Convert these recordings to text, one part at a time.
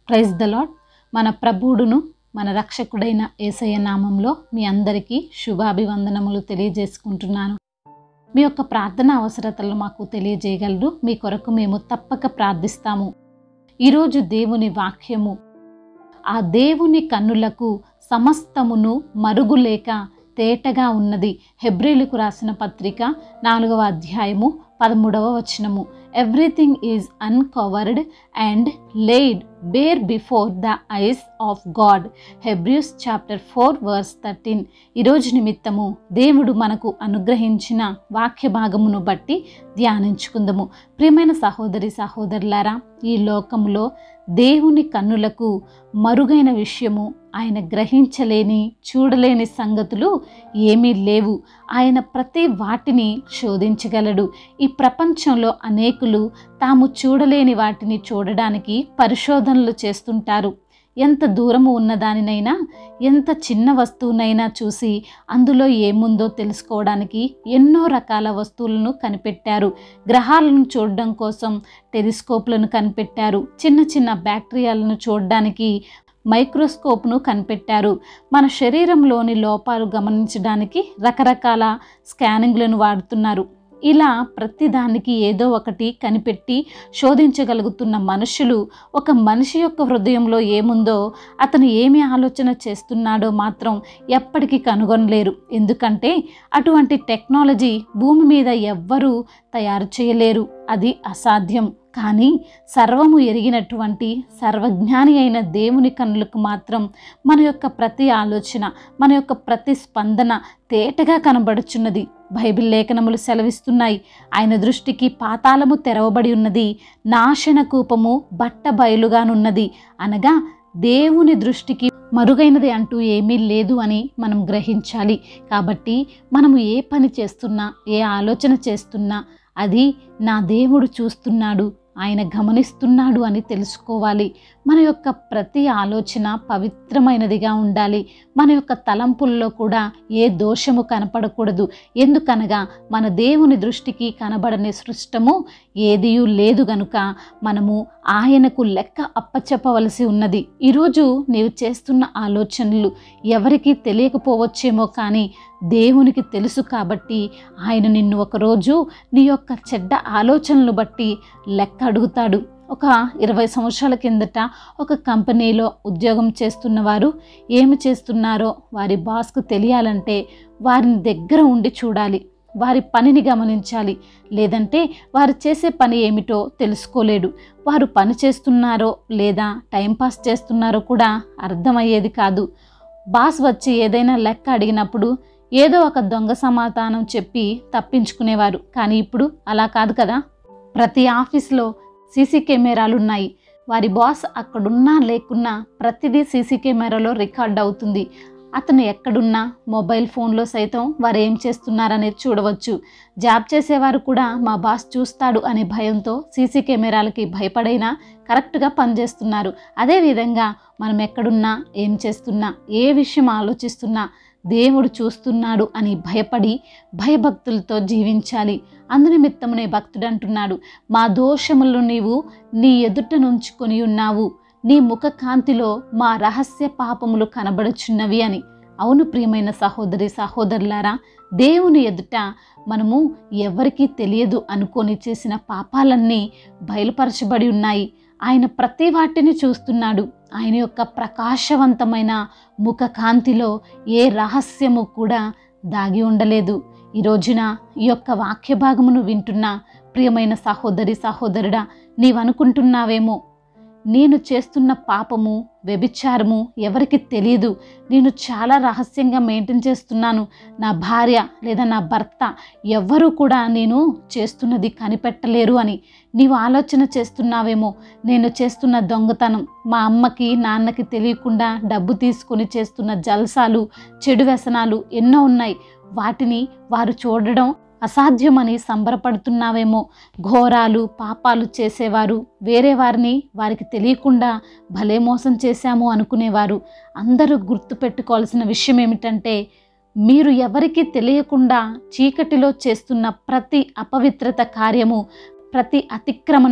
praise the lord మన ప్రభువుడును మన రక్షకుడైన ఏసయ్య నామంలో మీ అందరికీ శుభాభివందనములు తెలియజేసుకుంటున్నాను మీ యొక్క ప్రార్థన అవసరతలు మాకు తెలియజేయగలరు మీ కొరకు మేము తప్పక ప్రార్థిస్తాము ఈరోజు దేవుని వాక్యము ఆ దేవుని కన్నులకు సమస్తమును మరుగులేక తేటగా ఉన్నది హెబ్రిలకు రాసిన పత్రిక నాలుగవ అధ్యాయము పదమూడవ వచనము everything is uncovered and laid bare before the eyes of God Hebrews chapter four verse thirteen ఈరోజు నిమిత్తము దేవుడు మనకు అనుగ్రహించిన వాక్య భాగమును బట్టి ధ్యానించుకుందాము ప్రియమైన సహోదరి సహోదరులారా ఈ లోకములో దేవుని కన్నులకు మరుగైన విషయము ఆయన గ్రహించలేని చూడలేని సంగతులు ఏమీ లేవు ఆయన ప్రతి వాటిని శోధించగలడు ఈ ప్రపంచంలో అనేకులు తాము చూడలేని వాటిని చూడడానికి పరిశోధనలు చేస్తుంటారు ఎంత దూరము ఉన్నదానినైనా ఎంత చిన్న వస్తువునైనా చూసి అందులో ఏముందో తెలుసుకోవడానికి ఎన్నో రకాల వస్తువులను కనిపెట్టారు గ్రహాలను చూడడం కోసం టెలిస్కోప్లను కనిపెట్టారు చిన్న చిన్న బ్యాక్టీరియాలను చూడడానికి మైక్రోస్కోప్ను కనిపెట్టారు మన శరీరంలోని లోపాలు గమనించడానికి రకరకాల స్కానింగ్లను వాడుతున్నారు ఇలా ప్రతిదానికి ఏదో ఒకటి కనిపెట్టి శోధించగలుగుతున్న మనుషులు ఒక మనిషి యొక్క హృదయంలో ఏముందో అతను ఏమి ఆలోచన చేస్తున్నాడో మాత్రం ఎప్పటికీ కనుగొనలేరు ఎందుకంటే అటువంటి టెక్నాలజీ భూమి మీద ఎవ్వరూ తయారు చేయలేరు అది అసాధ్యం కానీ సర్వము ఎరిగినటువంటి సర్వజ్ఞాని అయిన దేవుని కన్నులకు మాత్రం మన యొక్క ప్రతి ఆలోచన మన యొక్క ప్రతి స్పందన తేటగా కనబడుచున్నది బైబిల్ లేఖనములు సెలవిస్తున్నాయి ఆయన దృష్టికి పాతాళము తెరవబడి ఉన్నది నాశన కూపము బట్ట బయలుగానున్నది అనగా దేవుని దృష్టికి మరుగైనది అంటూ ఏమీ లేదు అని మనం గ్రహించాలి కాబట్టి మనము ఏ పని చేస్తున్నా ఏ ఆలోచన చేస్తున్నా అది నా దేవుడు చూస్తున్నాడు ఆయన గమనిస్తున్నాడు అని తెలుసుకోవాలి మన యొక్క ప్రతి ఆలోచన పవిత్రమైనదిగా ఉండాలి మన యొక్క తలంపుల్లో కూడా ఏ దోషము కనపడకూడదు ఎందుకనగా మన దేవుని దృష్టికి కనబడని సృష్టము ఏదియూ లేదు గనుక మనము ఆయనకు లెక్క అప్పచెప్పవలసి ఉన్నది ఈరోజు నీవు చేస్తున్న ఆలోచనలు ఎవరికీ తెలియకపోవచ్చేమో కానీ దేవునికి తెలుసు కాబట్టి ఆయన నిన్ను ఒకరోజు నీ యొక్క చెడ్డ ఆలోచనలు బట్టి లెక్క అడుగుతాడు ఒక ఇరవై సంవత్సరాల కిందట ఒక కంపెనీలో ఉద్యోగం చేస్తున్న వారు ఏమి చేస్తున్నారో వారి బాస్కు తెలియాలంటే వారిని దగ్గర ఉండి చూడాలి వారి పనిని గమనించాలి లేదంటే వారు చేసే పని ఏమిటో తెలుసుకోలేడు వారు పని చేస్తున్నారో లేదా టైంపాస్ చేస్తున్నారో కూడా అర్థమయ్యేది కాదు బాస్ వచ్చి ఏదైనా లెక్క అడిగినప్పుడు ఏదో ఒక దొంగ సమాధానం చెప్పి తప్పించుకునేవారు కానీ ఇప్పుడు అలా కాదు కదా ప్రతి ఆఫీస్లో సీసీ కెమెరాలు ఉన్నాయి వారి బాస్ అక్కడున్నా లేకున్నా ప్రతిదీ సీసీ కెమెరాలో రికార్డ్ అవుతుంది అతను ఎక్కడున్నా మొబైల్ ఫోన్లో సైతం వారు ఏం చేస్తున్నారనేది చూడవచ్చు జాబ్ చేసేవారు కూడా మా బాస్ చూస్తాడు అనే భయంతో సీసీ కెమెరాలకి భయపడైనా కరెక్ట్గా పనిచేస్తున్నారు అదేవిధంగా మనం ఎక్కడున్నా ఏం చేస్తున్నా ఏ విషయం ఆలోచిస్తున్నా దేవుడు చూస్తున్నాడు అని భయపడి భయభక్తులతో జీవించాలి అందునిమిత్తమునే భక్తుడు అంటున్నాడు మా దోషములను నీవు నీ ఎదుట నుంచుకొని ఉన్నావు నీ ముఖ కాంతిలో మా రహస్య పాపములు కనబడుచున్నవి అని అవును ప్రియమైన సహోదరి సహోదరులారా దేవుని ఎదుట మనము ఎవరికీ తెలియదు అనుకొని చేసిన పాపాలన్నీ బయలుపరచబడి ఉన్నాయి ఆయన ప్రతి వాటిని చూస్తున్నాడు ఆయన యొక్క ప్రకాశవంతమైన ముఖ కాంతిలో ఏ రహస్యము కూడా దాగి ఉండలేదు ఈ రోజున ఈ యొక్క వాక్య భాగమును వింటున్న ప్రియమైన సహోదరి సహోదరుడా నీవనుకుంటున్నావేమో నేను చేస్తున్న పాపము వ్యభిచారము ఎవరికి తెలియదు నేను చాలా రహస్యంగా మెయింటైన్ చేస్తున్నాను నా భార్య లేదా నా భర్త ఎవ్వరూ కూడా నేను చేస్తున్నది కనిపెట్టలేరు అని నీవు ఆలోచన చేస్తున్నావేమో నేను చేస్తున్న దొంగతనం మా అమ్మకి నాన్నకి తెలియకుండా డబ్బు తీసుకొని చేస్తున్న జల్సాలు చెడు వ్యసనాలు ఎన్నో ఉన్నాయి వాటిని వారు చూడడం అసాధ్యమని సంబరపడుతున్నావేమో ఘోరాలు పాపాలు చేసేవారు వేరే వారిని వారికి తెలియకుండా భలే మోసం చేశాము అనుకునేవారు అందరూ గుర్తుపెట్టుకోవాల్సిన విషయం ఏమిటంటే మీరు ఎవరికీ తెలియకుండా చీకటిలో చేస్తున్న ప్రతి అపవిత్రత కార్యము ప్రతి అతిక్రమణ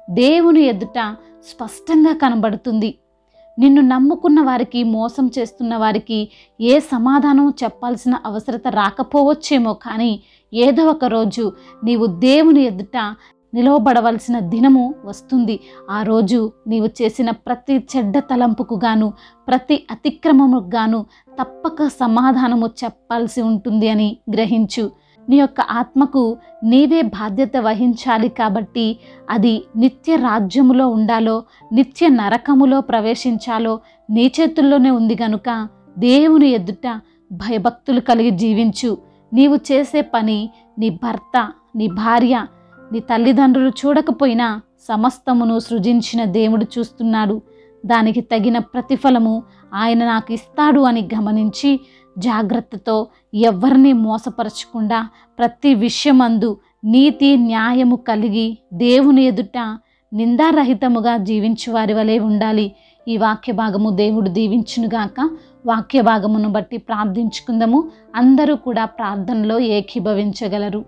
దేవుని ఎదుట స్పష్టంగా కనబడుతుంది నిన్ను నమ్ముకున్న వారికి మోసం చేస్తున్న వారికి ఏ సమాధానం చెప్పాల్సిన అవసరత రాకపోవచ్చేమో కానీ ఏదో ఒక రోజు నీవు దేవుని ఎదుట నిలవబడవలసిన దినము వస్తుంది ఆ రోజు నీవు చేసిన ప్రతి చెడ్డ తలంపుకు గాను ప్రతి అతిక్రమముకు గాను తప్పక సమాధానము చెప్పాల్సి ఉంటుంది అని గ్రహించు నీ యొక్క ఆత్మకు నీవే బాధ్యత వహించాలి కాబట్టి అది నిత్య రాజ్యములో ఉండాలో నిత్య నరకములో ప్రవేశించాలో నీ చేతుల్లోనే ఉంది గనుక దేవుని ఎదుట భయభక్తులు కలిగి జీవించు నీవు చేసే పని నీ భర్త నీ భార్య నీ తల్లిదండ్రులు చూడకపోయినా సమస్తమును సృజించిన దేవుడు చూస్తున్నాడు దానికి తగిన ప్రతిఫలము ఆయన నాకు ఇస్తాడు అని గమనించి జాగ్రత్తతో ఎవరిని మోసపరచకుండా ప్రతి విషయమందు నీతి న్యాయము కలిగి దేవుని ఎదుట నిందారహితముగా జీవించు వారి వలె ఉండాలి ఈ వాక్య భాగము దేవుడు దీవించునుగాక వాక్య భాగమును బట్టి ప్రార్థించుకుందాము అందరూ కూడా ప్రార్థనలో ఏకీభవించగలరు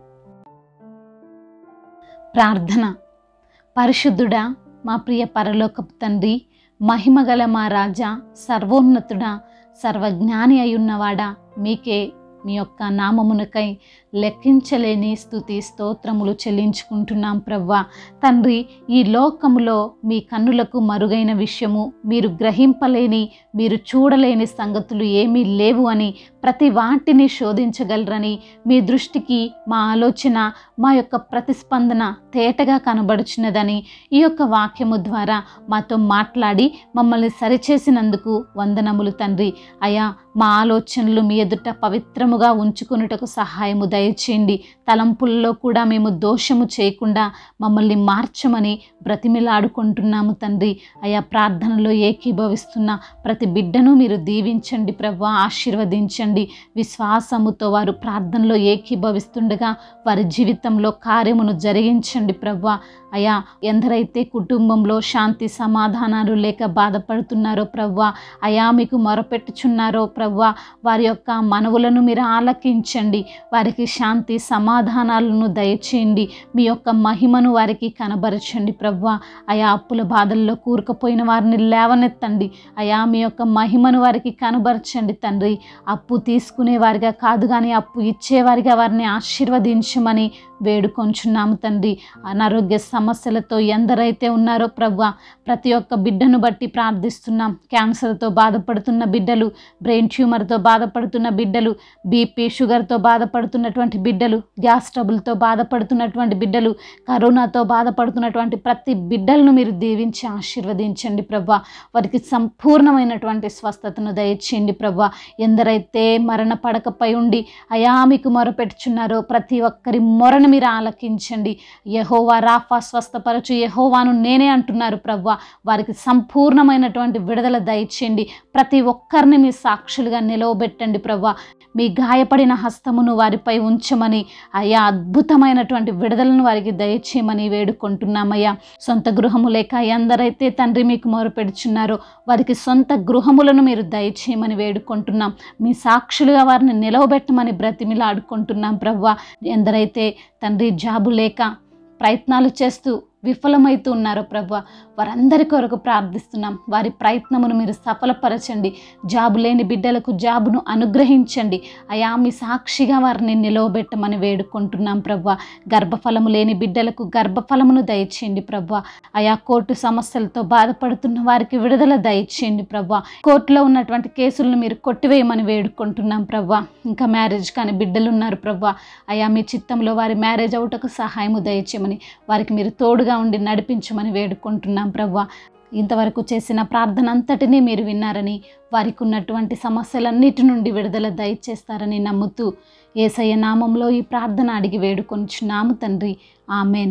ప్రార్థన పరిశుద్ధుడా మా ప్రియ పరలోకపు తండ్రి మహిమగల మా రాజా సర్వోన్నతుడా సర్వజ్ఞాని అయ్యున్నవాడా మీకే మీ యొక్క నామమునకై లెక్కించలేని స్థుతి స్తోత్రములు చెల్లించుకుంటున్నాం ప్రవ్వా తండ్రి ఈ లోకములో మీ కన్నులకు మరుగైన విషయము మీరు గ్రహింపలేని మీరు చూడలేని సంగతులు ఏమీ లేవు అని ప్రతి వాటిని శోధించగలరని మీ దృష్టికి మా ఆలోచన మా యొక్క ప్రతిస్పందన తేటగా కనబడుచున్నదని ఈ యొక్క వాక్యము ద్వారా మాతో మాట్లాడి మమ్మల్ని సరిచేసినందుకు వందనములు తండ్రి అయా మా ఆలోచనలు మీ ఎదుట పవిత్రముగా ఉంచుకున్నటకు సహాయము దయచేయండి తలంపుల్లో కూడా మేము దోషము చేయకుండా మమ్మల్ని మార్చమని బ్రతిమిలాడుకుంటున్నాము తండ్రి అయా ప్రార్థనలో ఏకీభవిస్తున్న ప్రతి బిడ్డను మీరు దీవించండి ప్రవ్వా ఆశీర్వదించండి విశ్వాసముతో వారు ప్రార్థనలో ఏకీభవిస్తుండగా వారి జీవితంలో కార్యమును జరిగించండి ప్రవ్వా అయా ఎందరైతే కుటుంబంలో శాంతి సమాధానాలు లేక బాధపడుతున్నారో ప్రవ్వా అయా మీకు మొరపెట్టుచున్నారో ప్రవ్వా వారి యొక్క మనవులను మీరు ఆలకించండి వారికి శాంతి సమాధానాలను దయచేయండి మీ యొక్క మహిమను వారికి కనబరచండి ప్రవ్వా అయా అప్పుల బాధల్లో కూరుకుపోయిన వారిని లేవనెత్తండి అయా మీ యొక్క మహిమను వారికి కనబరచండి తండ్రి అప్పు తీసుకునే వారిగా కాదు కానీ అప్పు ఇచ్చేవారిగా వారిని ఆశీర్వదించమని వేడుకొంచున్నాము తండ్రి అనారోగ్య సమస్యలతో ఎందరైతే ఉన్నారో ప్రవ్వ ప్రతి ఒక్క బిడ్డను బట్టి ప్రార్థిస్తున్నాం క్యాన్సర్తో బాధపడుతున్న బిడ్డలు బ్రెయిన్ ట్యూమర్తో బాధపడుతున్న బిడ్డలు బీపీ షుగర్తో బాధపడుతున్నటువంటి బిడ్డలు గ్యాస్ ట్రబుల్తో బాధపడుతున్నటువంటి బిడ్డలు కరోనాతో బాధపడుతున్నటువంటి ప్రతి బిడ్డలను మీరు దీవించి ఆశీర్వదించండి ప్రవ్వ వారికి సంపూర్ణమైనటువంటి స్వస్థతను దయచేయండి ప్రవ్వ ఎందరైతే మరణ పడకపై ఉండి అయా మీకు మొరపెట్టుచున్నారో ప్రతి ఒక్కరి మొరను మీరు ఆలకించండి యహోవా రాఫా స్వస్థపరచు యహోవాను నేనే అంటున్నారు ప్రవ్వ వారికి సంపూర్ణమైనటువంటి విడుదల దయచేయండి ప్రతి ఒక్కరిని మీ సాక్షులుగా నిలవబెట్టండి ప్రవ్వ మీ గాయపడిన హస్తమును వారిపై ఉంచమని అయ్యా అద్భుతమైనటువంటి విడుదలను వారికి దయచేయమని వేడుకుంటున్నామయ్యా సొంత గృహము లేక ఎందరైతే తండ్రి మీకు మొరపెడుచున్నారో వారికి సొంత గృహములను మీరు దయచేయమని వేడుకుంటున్నాం మీ సాక్షులుగా వారిని నిలవబెట్టమని బ్రతిమిలాడుకుంటున్నాం ప్రవ్వ ఎందరైతే తండ్రి జాబు లేక ప్రయత్నాలు చేస్తూ విఫలమైతూ ఉన్నారో ప్రభు వారందరి కొరకు ప్రార్థిస్తున్నాం వారి ప్రయత్నమును మీరు సఫలపరచండి జాబు లేని బిడ్డలకు జాబును అనుగ్రహించండి అయా మీ సాక్షిగా వారిని నిలవబెట్టమని వేడుకుంటున్నాం ప్రభు గర్భఫలము లేని బిడ్డలకు గర్భఫలమును దయచేయండి ప్రభు అయా కోర్టు సమస్యలతో బాధపడుతున్న వారికి విడుదల దయచేయండి ప్రభు కోర్టులో ఉన్నటువంటి కేసులను మీరు కొట్టివేయమని వేడుకుంటున్నాం ప్రభు ఇంకా మ్యారేజ్ కాని బిడ్డలు ఉన్నారు ప్రభు అయా మీ చిత్తంలో వారి మ్యారేజ్ అవుటకు సహాయము దయచేయమని వారికి మీరు తోడుగా ఉండి నడిపించమని వేడుకుంటున్నాం ప్రభు ఇంతవరకు చేసిన ప్రార్థన అంతటినీ మీరు విన్నారని వారికి ఉన్నటువంటి సమస్యలన్నిటి నుండి విడుదల దయచేస్తారని నమ్ముతూ ఏసయ్య నామంలో ఈ ప్రార్థన అడిగి వేడుకొంచున్నాము తండ్రి ఆమెన్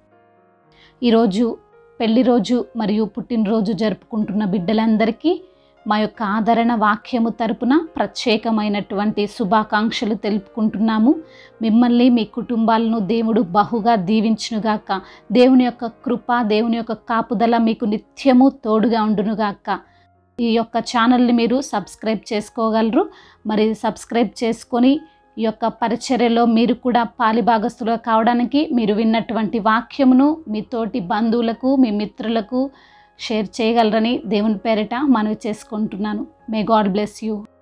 ఈరోజు పెళ్లి రోజు మరియు పుట్టినరోజు జరుపుకుంటున్న బిడ్డలందరికీ మా యొక్క ఆదరణ వాక్యము తరపున ప్రత్యేకమైనటువంటి శుభాకాంక్షలు తెలుపుకుంటున్నాము మిమ్మల్ని మీ కుటుంబాలను దేవుడు బహుగా దీవించునుగాక దేవుని యొక్క కృప దేవుని యొక్క కాపుదల మీకు నిత్యము తోడుగా ఉండునుగాక ఈ యొక్క ఛానల్ని మీరు సబ్స్క్రైబ్ చేసుకోగలరు మరి సబ్స్క్రైబ్ చేసుకొని ఈ యొక్క పరిచర్యలో మీరు కూడా పాలిభాగస్తులుగా కావడానికి మీరు విన్నటువంటి వాక్యమును మీ తోటి బంధువులకు మీ మిత్రులకు షేర్ చేయగలరని దేవుని పేరిట మనవి చేసుకుంటున్నాను మే గాడ్ బ్లెస్ యూ